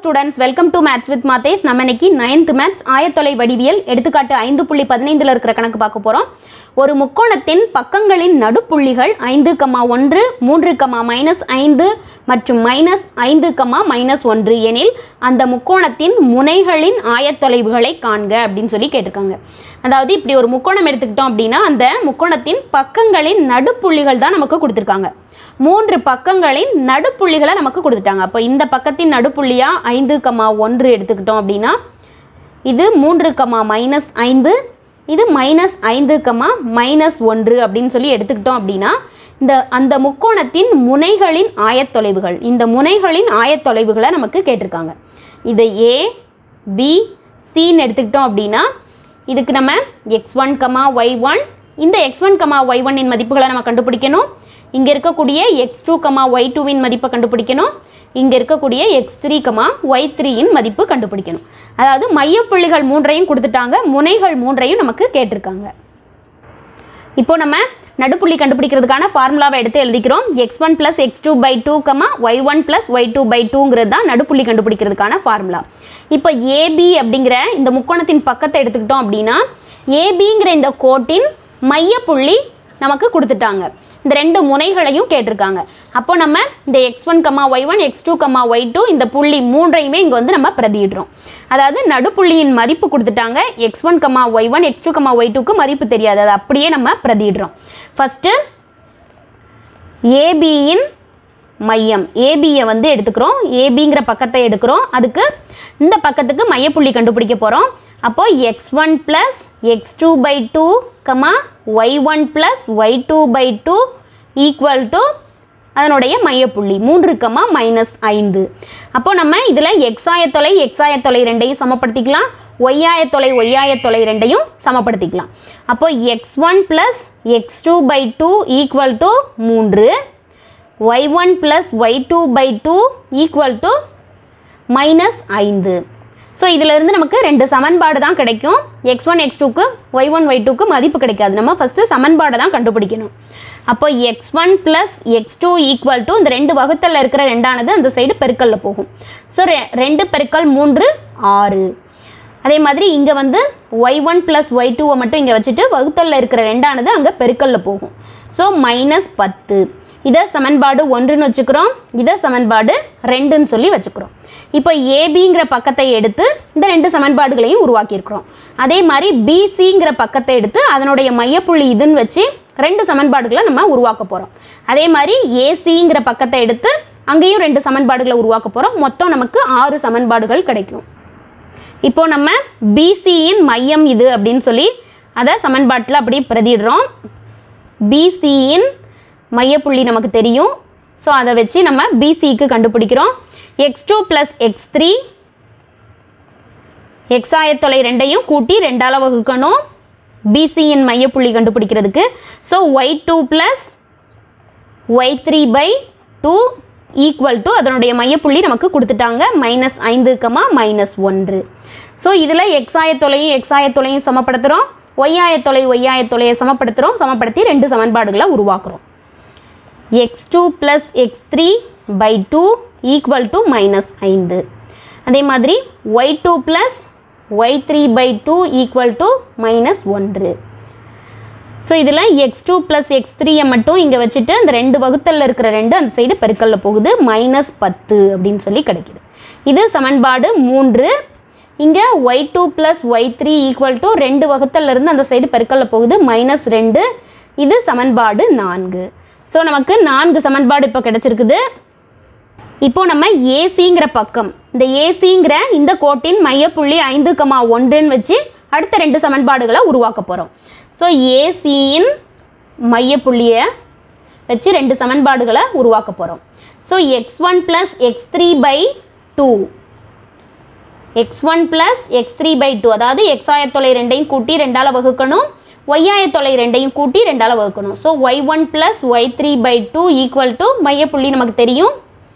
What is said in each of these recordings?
students welcome to maths with மாத்தேஸ் நம்ம இன்னைக்கு நைன்த் மேத்ஸ் ஆயத்தொலை வடிவியல் எடுத்துக்காட்டு ஐந்து புள்ளி பதினைந்தில் இருக்கிற கணக்கு பார்க்க போகிறோம் ஒரு முக்கோணத்தின் பக்கங்களின் நடுப்புள்ளிகள் ஐந்து கமா ஒன்று மூன்று கமா மைனஸ் ஐந்து மற்றும் மைனஸ் ஐந்து கமா மைனஸ் ஒன்று எனில் அந்த முக்கோணத்தின் முனைகளின் ஆயத்தொலைவுகளை காண்க அப்படின்னு சொல்லி கேட்டிருக்காங்க அதாவது இப்படி ஒரு முக்கோணம் எடுத்துக்கிட்டோம் அப்படின்னா அந்த முக்கோணத்தின் பக்கங்களின் நடுப்புள்ளிகள் தான் நமக்கு கொடுத்துருக்காங்க மூன்று பக்கங்களின் நடுப்புள்ளிகளை நமக்கு கொடுத்துட்டாங்க அப்போ இந்த பக்கத்தின் நடுப்புள்ளியா ஐந்து கமா ஒன்று எடுத்துக்கிட்டோம் அப்படின்னா இது மூன்று கமா மைனஸ் ஐந்து இது மைனஸ் ஐந்து கமா மைனஸ் ஒன்று அப்படின்னு சொல்லி எடுத்துக்கிட்டோம் அப்படின்னா இந்த அந்த முக்கோணத்தின் முனைகளின் ஆயத்தொலைவுகள் இந்த முனைகளின் ஆயத்தொலைவுகளை நமக்கு கேட்டிருக்காங்க இதை ஏ பி சின்னு எடுத்துக்கிட்டோம் அப்படின்னா இதுக்கு நம்ம X one comma Y one இந்த எக்ஸ் ஒன் கமா ஒய் ஒன்னின் மதிப்புகளை நம்ம கண்டுபிடிக்கணும் இங்கே இருக்கக்கூடிய எக்ஸ் டூ கமா ஒய் டூவின் மதிப்பை கண்டுபிடிக்கணும் இங்கே இருக்கக்கூடிய எக்ஸ் த்ரீ கமா ஒய் த்ரீயின் மதிப்பு கண்டுபிடிக்கணும் அதாவது மையப்புள்ளிகள் மூன்றையும் கொடுத்துட்டாங்க முனைகள் மூன்றையும் நமக்கு கேட்டிருக்காங்க இப்போ நம்ம நடுப்புள்ளி கண்டுபிடிக்கிறதுக்கான ஃபார்முலாவை எடுத்து எழுதிக்கிறோம் X one plus X two by two comma Y one plus Y two by டூங்கிறது தான் நடுப்புள்ளி கண்டுபிடிக்கிறதுக்கான ஃபார்முலா இப்போ ஏபி அப்படிங்கிற இந்த முக்கோணத்தின் பக்கத்தை எடுத்துக்கிட்டோம் அப்படின்னா ஏபிங்கிற இந்த கோட்டின் மையப்புள்ளி நமக்கு கொடுத்துட்டாங்க இந்த ரெண்டு முனைகளையும் கேட்டிருக்காங்க அப்போ நம்ம இந்த X one comma Y one X two comma Y two இந்த புள்ளி மூன்றையுமே இங்கே வந்து நம்ம பிரதியிடுறோம் அதாவது நடுப்புள்ளியின் மதிப்பு கொடுத்துட்டாங்க X one comma Y one X two comma Y டூக்கு மதிப்பு தெரியாது அது அப்படியே நம்ம பிரதியிடுறோம் ஃபஸ்ட்டு ஏபியின் மையம் ஏபியை வந்து எடுத்துக்கிறோம் ஏபிங்கிற பக்கத்தை எடுக்கிறோம் அதுக்கு இந்த பக்கத்துக்கு மையப்புள்ளி கண்டுபிடிக்க போகிறோம் அப்போ X one plus X two by two comma Y one plus Y two by two equal to அதனுடைய மையப்புள்ளி மூன்று கமா மைனஸ் ஐந்து அப்போ நம்ம இதில் எக்ஸ் ஆயத்தொலை எக்ஸ் ஆயத்தொலை ரெண்டையும் சமப்படுத்திக்கலாம் ஒய் ஆயத்தொலை ஒய் ஆயத்தொலை ரெண்டையும் சமப்படுத்திக்கலாம் அப்போ X one plus X two by two equal to மூன்று Y one plus Y two by two equal to minus ஐந்து ஸோ இதிலிருந்து நமக்கு ரெண்டு சமன்பாடு தான் கிடைக்கும் எக்ஸ் ஒன் எக்ஸ் டூக்கு ஒய் ஒன் ஒய் டூக்கு மதிப்பு கிடைக்காது நம்ம ஃபஸ்ட்டு சமன்பாடை தான் கண்டுபிடிக்கணும் அப்போ X one plus X two equal to இந்த ரெண்டு வகுத்தலில் இருக்கிற ரெண்டானது அந்த சைடு பெருக்கல்ல போகும் ஸோ ரெண்டு பெருக்கல் மூன்று ஆறு அதே மாதிரி இங்கே வந்து ஒய் ஒன் ப்ளஸ் ஒய் டூவை மட்டும் இங்கே வச்சுட்டு வகுத்தலில் இருக்கிற ரெண்டானது அங்கே பெருக்கல்ல போகும் ஸோ மைனஸ் பத்து இதை சமன்பாடு ஒன்றுன்னு வச்சுக்கிறோம் இதை சமன்பாடு ரெண்டுன்னு சொல்லி வச்சுக்கிறோம் இப்போ ஏபிங்கிற பக்கத்தை எடுத்து இந்த ரெண்டு சமன்பாடுகளையும் உருவாக்கியிருக்கிறோம் அதே மாதிரி பிசிங்கிற பக்கத்தை எடுத்து அதனுடைய மையப்புள்ளி இதுன்னு வச்சு ரெண்டு சமன்பாடுகளை நம்ம உருவாக்க போகிறோம் அதே மாதிரி ஏசிங்கிற பக்கத்தை எடுத்து அங்கேயும் ரெண்டு சமன்பாடுகளை உருவாக்க போகிறோம் மொத்தம் நமக்கு ஆறு சமன்பாடுகள் கிடைக்கும் இப்போ நம்ம பிசியின் மையம் இது அப்படின்னு சொல்லி அதை சமன்பாட்டில் அப்படியே பிரதிடுறோம் பிசியின் மையப்புள்ளி நமக்கு தெரியும் ஸோ அதை வச்சு நம்ம பிசிக்கு கண்டுபிடிக்கிறோம் X two plus X three X ஆயத்தொலை ரெண்டையும் கூட்டி ரெண்டால் வகுக்கணும் பிசியின் மையப்புள்ளி கண்டுபிடிக்கிறதுக்கு so Y two plus Y three by two equal to அதனுடைய மையப்புள்ளி நமக்கு கொடுத்துட்டாங்க மைனஸ் ஐந்து கமா மைனஸ் ஒன்று ஸோ இதில் எக்ஸ் ஆயத்தொலையும் எக்ஸ் ஆயத்தொலையும் சமப்படுத்துகிறோம் ஒய் ஆயத்தொலை ஒய் ஆயத்தொலையை சமப்படுத்துகிறோம் சமப்படுத்தி ரெண்டு சமன்பாடுகளை உருவாக்குறோம் X two plus X three by two equal to minus ஐந்து அதே மாதிரி Y two plus Y three by two equal to minus ஒன்று ஸோ இதில் எக்ஸ் டூ ப்ளஸ் எக்ஸ் த்ரீயை மட்டும் இங்கே வச்சுட்டு அந்த ரெண்டு வகுத்தலில் இருக்கிற ரெண்டு அந்த சைடு பெருக்கல்ல போகுது மைனஸ் பத்து அப்படின்னு சொல்லி கிடைக்குது இது சமன்பாடு மூன்று இங்கே Y two plus Y three equal to ரெண்டு வகுத்தல்ல இருந்து அந்த சைடு பெருக்கல்ல போகுது மைனஸ் ரெண்டு இது சமன்பாடு நான்கு ஸோ நமக்கு நான்கு சமன்பாடு இப்போ கிடச்சிருக்குது இப்போ நம்ம ஏசிங்கிற பக்கம் இந்த ஏசிங்கிற இந்த கோட்டின் மையப்புள்ளி ஐந்து கமா ஒன்றுன்னு வச்சு அடுத்த ரெண்டு சமன்பாடுகளை உருவாக்க போகிறோம் ஸோ ஏசியின் மையப்புள்ளியை வச்சு ரெண்டு சமன்பாடுகளை உருவாக்க போகிறோம் so X one plus X three by two X one plus X three by two அதாவது எக்ஸ் ஆயத்தொலை ரெண்டையும் கூட்டி ரெண்டால் வகுக்கணும் ஒய் ஆயத்தொலை ரெண்டையும் கூட்டி ரெண்டால் வகுக்கணும் so Y one plus Y three by two equal to மையப்புள்ளி நமக்கு தெரியும்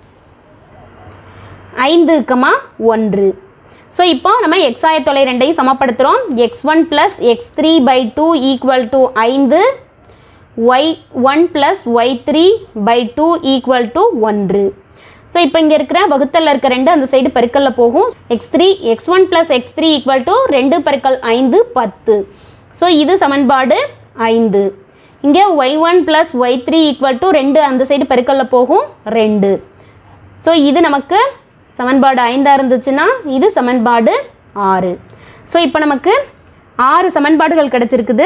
ஐந்து கமா ஒன்று ஸோ இப்போ நம்ம எக்ஸ் ஆயத்தொலை ரெண்டையும் சமப்படுத்துகிறோம் X one plus X three by two equal to ஐந்து Y one plus Y three by two equal to ஒன்று ஸோ இப்போ இங்கே இருக்கிற வகுத்தலில் இருக்க ரெண்டு அந்த சைடு பெருக்கல்ல போகும் X three X one plus X three equal to ரெண்டு பெருக்கல் ஐந்து பத்து ஸோ இது சமன்பாடு ஐந்து இங்கே Y one plus Y three equal to ரெண்டு அந்த சைடு பெருக்கல்ல போகும் ரெண்டு ஸோ இது நமக்கு சமன்பாடு ஐந்தாக இருந்துச்சுன்னா இது சமன்பாடு ஆறு ஸோ இப்போ நமக்கு ஆறு சமன்பாடுகள் கிடச்சிருக்குது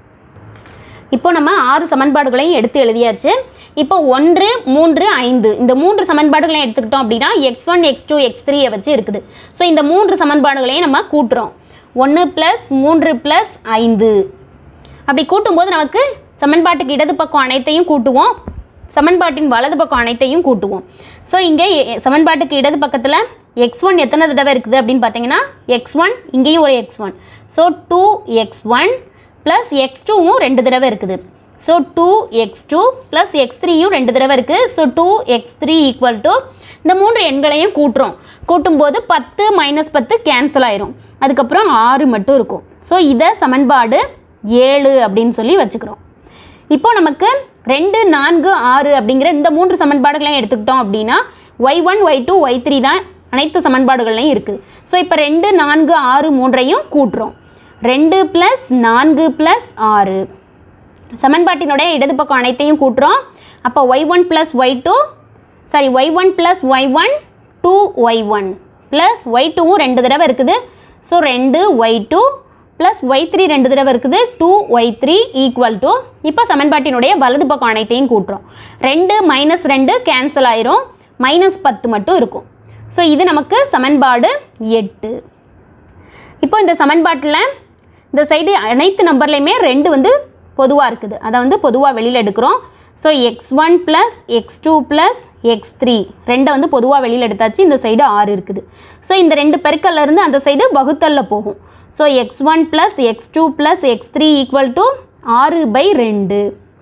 இப்போ நம்ம ஆறு சமன்பாடுகளையும் எடுத்து எழுதியாச்சு இப்போ ஒன்று மூன்று ஐந்து இந்த மூன்று சமன்பாடுகளையும் எடுத்துக்கிட்டோம் அப்படின்னா X one X two X த்ரீயை வச்சு இருக்குது ஸோ இந்த மூன்று சமன்பாடுகளையும் நம்ம கூட்டுறோம் ஒன்று ப்ளஸ் மூன்று ப்ளஸ் ஐந்து அப்படி கூட்டும்போது நமக்கு சமன்பாட்டுக்கு இடது பக்கம் அனைத்தையும் கூட்டுவோம் சமன்பாட்டின் வலது பக்கம் அனைத்தையும் கூட்டுவோம் ஸோ இங்கே எ- சமன்பாட்டுக்கு இடது பக்கத்தில் எக்ஸ் ஒன் எத்தனை தடவை இருக்குது அப்படின்னு பார்த்தீங்கன்னா எக்ஸ் ஒன் இங்கேயும் ஒரு X one so two X one plus X டூவும் ரெண்டு தடவை இருக்குது so two X two plus X த்ரீயும் ரெண்டு தடவை இருக்குது so two X three equal to இந்த மூன்று எண்களையும் கூட்டுறோம் கூட்டும்போது பத்து மைனஸ் பத்து கேன்சல் ஆயிரும் அதுக்கப்புறம் ஆறு மட்டும் இருக்கும் ஸோ இதை சமன்பாடு ஏழு அப்படின்னு சொல்லி வச்சுக்கிறோம் இப்போ நமக்கு ரெண்டு நான்கு ஆறு அப்படிங்கிற இந்த மூன்று சமன்பாடுகளையும் எடுத்துக்கிட்டோம் அப்படின்னா Y one Y two Y three தான் அனைத்து சமன்பாடுகள்லையும் இருக்குது ஸோ இப்போ ரெண்டு நான்கு ஆறு மூன்றையும் கூட்டுறோம் ரெண்டு ப்ளஸ் நான்கு ப்ளஸ் ஆறு சமன்பாட்டினுடைய இடது பக்கம் அனைத்தையும் கூட்டுறோம் அப்போ Y one plus Y two sorry Y one plus Y one two Y one plus Y டூவும் ரெண்டு தடவை இருக்குது ஸோ ரெண்டு Y two plus Y three ரெண்டு தடவை இருக்குது two Y three equal to இப்போ சமன்பாட்டினுடைய வலது பக்கம் அனைத்தையும் கூட்டுறோம் ரெண்டு மைனஸ் ரெண்டு கேன்சல் ஆயிரும் மைனஸ் பத்து மட்டும் இருக்கும் ஸோ இது நமக்கு சமன்பாடு எட்டு இப்போ இந்த சமன்பாட்டில் இந்த சைடு அனைத்து நம்பர்லையுமே ரெண்டு வந்து பொதுவாக இருக்குது அதை வந்து பொதுவாக வெளியில் எடுக்கிறோம் so X one plus X two plus X three ரெண்டை வந்து பொதுவாக வெளியில் எடுத்தாச்சு இந்த சைடு ஆறு இருக்குது ஸோ இந்த ரெண்டு பெருக்கல்ல இருந்து அந்த சைடு வகுத்தல்ல போகும் so X one plus X two plus X three equal to ஆறு பை ரெண்டு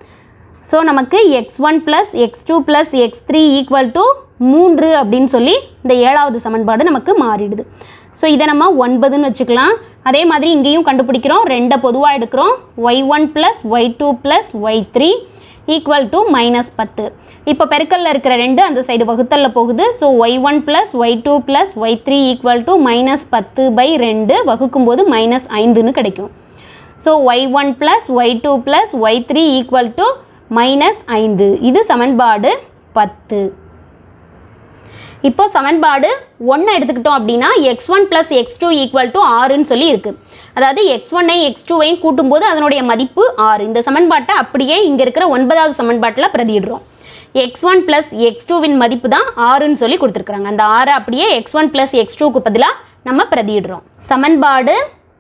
ஸோ நமக்கு X one plus X two plus X three equal to மூன்று அப்படின்னு சொல்லி இந்த ஏழாவது சமன்பாடு நமக்கு மாறிடுது ஸோ இதை நம்ம ஒன்பதுன்னு வச்சுக்கலாம் அதே மாதிரி இங்கேயும் கண்டுபிடிக்கிறோம் ரெண்டை பொதுவாக எடுக்கிறோம் Y one plus Y two plus Y three equal to minus பத்து இப்போ பெருக்கல்ல இருக்கிற ரெண்டு அந்த சைடு வகுத்தல்ல போகுது so Y one plus Y two plus Y three equal to minus பத்து பை ரெண்டு வகுக்கும்போது மைனஸ் ஐந்துன்னு கிடைக்கும் so Y one plus Y two plus Y three equal to minus ஐந்து இது சமன்பாடு பத்து இப்போ சமன்பாடு ஒன்று எடுத்துக்கிட்டோம் அப்படின்னா X one plus X two equal to ஆறுன்னு சொல்லி இருக்குது அதாவது எக்ஸ் ஒன்னையும் எக்ஸ் டூவையும் கூட்டும்போது அதனுடைய மதிப்பு ஆறு இந்த சமன்பாட்டை அப்படியே இங்கே இருக்கிற ஒன்பதாவது சமன்பாட்டில் பிரதியிடுறோம் எக்ஸ் ஒன் ப்ளஸ் எக்ஸ் டூவின் மதிப்பு தான் ஆறுன்னு சொல்லி கொடுத்துருக்குறாங்க அந்த ஆறை அப்படியே எக்ஸ் ஒன் ப்ளஸ் எக்ஸ் டூக்கு பதிலாக நம்ம பிரதியிடுறோம் சமன்பாடு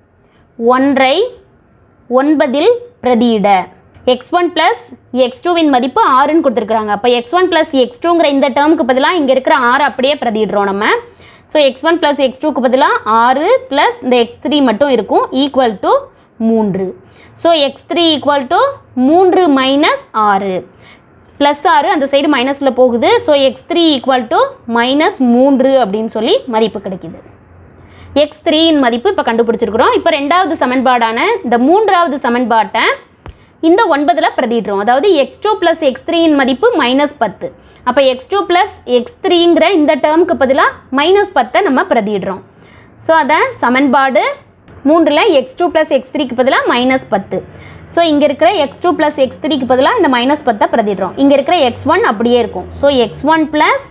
ஒன்றை ஒன்பதில் பிரதியிட எக்ஸ் ஒன் ப்ளஸ் எக்ஸ் டூவின் மதிப்பு ஆறுன்னு கொடுத்துருக்குறாங்க அப்போ எக்ஸ் ஒன் ப்ளஸ் எக்ஸ் டூங்கிற இந்த டேர்முக்கு பதிலாக இங்கே இருக்கிற ஆறு அப்படியே பிரதியிடுறோம் நம்ம so X one plus X டூக்கு பதிலாக ஆறு ப்ளஸ் இந்த எக்ஸ் த்ரீ மட்டும் இருக்கும் ஈக்குவல் டு மூன்று so X three equal to மூன்று மைனஸ் ஆறு ப்ளஸ் ஆறு அந்த சைடு மைனஸில் போகுது so X three equal to minus மூன்று அப்படின்னு சொல்லி மதிப்பு கிடைக்குது எக்ஸ் த்ரீயின் மதிப்பு இப்போ கண்டுபிடிச்சிருக்கிறோம் இப்போ ரெண்டாவது சமன்பாடான இந்த மூன்றாவது சமன்பாட்டை இந்த ஒன்பதில் பிரதிடுறோம் அதாவது எக்ஸ் டூ ப்ளஸ் எக்ஸ் த்ரீயின் மதிப்பு மைனஸ் பத்து அப்போ எக்ஸ் டூ ப்ளஸ் எக்ஸ் த்ரீங்கிற இந்த டேர்முக்கு பதிலாக மைனஸ் பத்தை நம்ம பிரதிடுறோம் ஸோ அதை சமன்பாடு மூன்றில் எக்ஸ் டூ ப்ளஸ் எக்ஸ் த்ரீக்கு பதிலாக மைனஸ் பத்து ஸோ இங்கே இருக்கிற எக்ஸ் டூ ப்ளஸ் எக்ஸ் த்ரீக்கு பதிலாக இந்த மைனஸ் பத்தை பிரதிடுறோம் இங்கே இருக்கிற எக்ஸ் ஒன் அப்படியே இருக்கும் so X one plus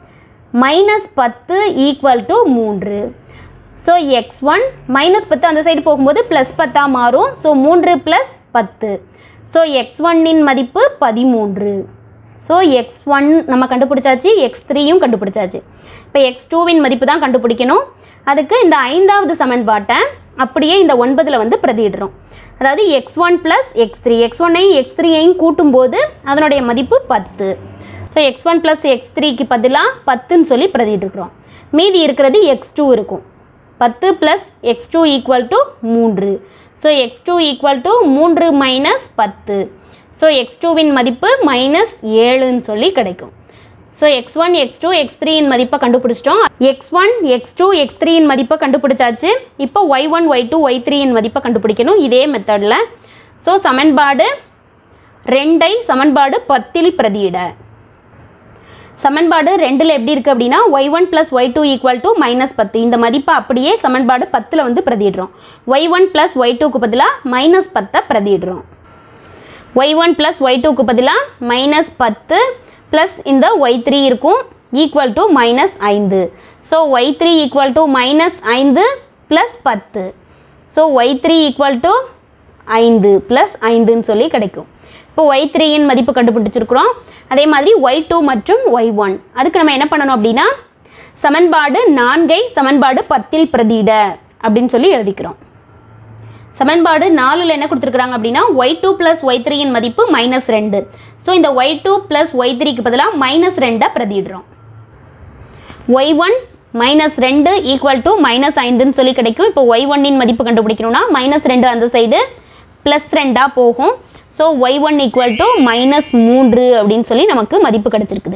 minus பத்து ஈக்குவல் டு மூன்று ஸோ எக்ஸ் ஒன் மைனஸ் பத்து அந்த சைடு போகும்போது ப்ளஸ் பத்தாக மாறும் ஸோ மூன்று ப்ளஸ் பத்து ஸோ எக்ஸ் ஒன்னின் மதிப்பு பதிமூன்று ஸோ எக்ஸ் ஒன் நம்ம கண்டுபிடிச்சாச்சு எக்ஸ் த்ரீயும் கண்டுபிடிச்சாச்சு இப்போ எக்ஸ் டூவின் மதிப்பு தான் கண்டுபிடிக்கணும் அதுக்கு இந்த ஐந்தாவது சமன்பாட்டை அப்படியே இந்த ஒன்பதில் வந்து பிரதியிடுறோம் அதாவது X one plus X three X ஒன்னையும் எக்ஸ் த்ரீயையும் கூட்டும்போது அதனுடைய மதிப்பு பத்து so X one plus X த்ரீக்கு பதிலாக பத்துன்னு சொல்லி பிரதியிட்டுருக்குறோம் மீதி இருக்கிறது எக்ஸ் டூ இருக்கும் பத்து plus X two equal to மூன்று so X two equal to மூன்று மைனஸ் பத்து ஸோ எக்ஸ் டூவின் மதிப்பு மைனஸ் ஏழுன்னு சொல்லி கிடைக்கும் so X one X two X த்ரீயின் மதிப்பை கண்டுபிடிச்சிட்டோம் X one X two X த்ரீயின் மதிப்பை கண்டுபிடிச்சாச்சு இப்போ Y one Y two Y த்ரீயின் மதிப்பை கண்டுபிடிக்கணும் இதே மெத்தடில் ஸோ சமன்பாடு ரெண்டை சமன்பாடு பத்தில் பிரதியிட சமன்பாடு ரெண்டில் எப்படி இருக்குது அப்படின்னா Y one plus Y two equal to minus பத்து இந்த மதிப்பை அப்படியே சமன்பாடு பத்தில் வந்து பிரதிடுறோம் ஒய் ஒன் ப்ளஸ் ஒய் டூக்கு பதிலாக மைனஸ் பத்தை பிரதிடுறோம் ஒய் ஒன் ப்ளஸ் ஒய் டூக்கு பதிலாக மைனஸ் பத்து ப்ளஸ் இந்த ஒய் த்ரீ இருக்கும் ஈக்குவல் டு மைனஸ் ஐந்து so y three equal to minus ஐந்து ப்ளஸ் பத்து so y three equal to ஐந்து ப்ளஸ் ஐந்துன்னு சொல்லி கிடைக்கும் இப்போ ஒய் த்ரீயின் மதிப்பு கண்டுபிடிச்சிருக்கிறோம் அதே மாதிரி ஒய் டூ மற்றும் ஒய் ஒன் அதுக்கு நம்ம என்ன பண்ணணும் அப்படின்னா சமன்பாடு நான்கை சமன்பாடு பத்தில் பிரதியிட அப்படின்னு சொல்லி எழுதிக்கிறோம் சமன்பாடு நாலில் என்ன கொடுத்துருக்குறாங்க அப்படின்னா ஒய் டூ ப்ளஸ் ஒய் த்ரீயின் மதிப்பு மைனஸ் ரெண்டு ஸோ இந்த ஒய் டூ ப்ளஸ் ஒய் த்ரீக்கு பதிலாக மைனஸ் ரெண்டை பிரதிடுறோம் ஒய் ஒன் மைனஸ் ரெண்டு ஈக்குவல் டு மைனஸ் ஐந்துன்னு சொல்லி கிடைக்கும் இப்போ ஒய் ஒன்னின் மதிப்பு கண்டுபிடிக்கணும்னா மைனஸ் ரெண்டு அந்த சைடு ப்ளஸ் ரெண்டாக போகும் so Y one equal to minus மூன்று அப்படின்னு சொல்லி நமக்கு மதிப்பு கிடச்சிருக்குது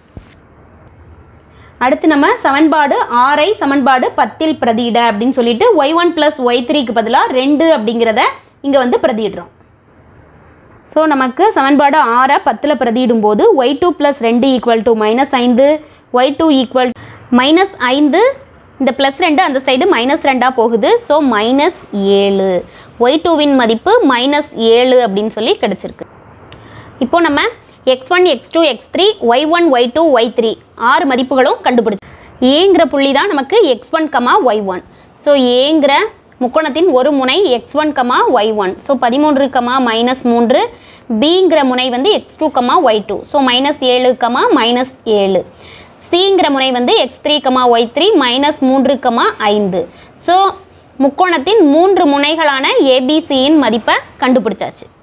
அடுத்து நம்ம சமன்பாடு ஆறை சமன்பாடு பத்தில் பிரதியிட அப்படின்னு சொல்லிட்டு ஒய் ஒன் ப்ளஸ் ஒய் த்ரீக்கு பதிலாக ரெண்டு அப்படிங்கிறத இங்கே வந்து பிரதியிடுறோம் ஸோ நமக்கு சமன்பாடு ஆறை பத்தில் பிரதியிடும்போது ஒய் டூ ப்ளஸ் ரெண்டு ஈக்குவல் டு மைனஸ் ஐந்து ஒய் டூ ஈக்குவல் மைனஸ் ஐந்து இந்த ப்ளஸ் ரெண்டு அந்த சைடு மைனஸ் ரெண்டாக போகுது ஸோ மைனஸ் ஏழு ஒய் டூவின் மதிப்பு மைனஸ் ஏழு அப்படின்னு சொல்லி கிடச்சிருக்கு இப்போ நம்ம X one X two X three y one Y two Y three ஆறு மதிப்புகளும் கண்டுபிடிச்சு ஏங்கிற புள்ளி தான் நமக்கு X one comma Y one so ஏங்கிற முக்கோணத்தின் ஒரு முனை x one comma Y one so பதிமூன்று கமா மைனஸ் மூன்று பிங்கிற முனை வந்து x two comma Y two so minus ஏழு கமா மைனஸ் ஏழு சிங்கிற முனை வந்து x three comma y three minus மூன்று கமா ஐந்து ஸோ முக்கோணத்தின் மூன்று முனைகளான ஏபிசியின் மதிப்பை கண்டுபிடிச்சாச்சு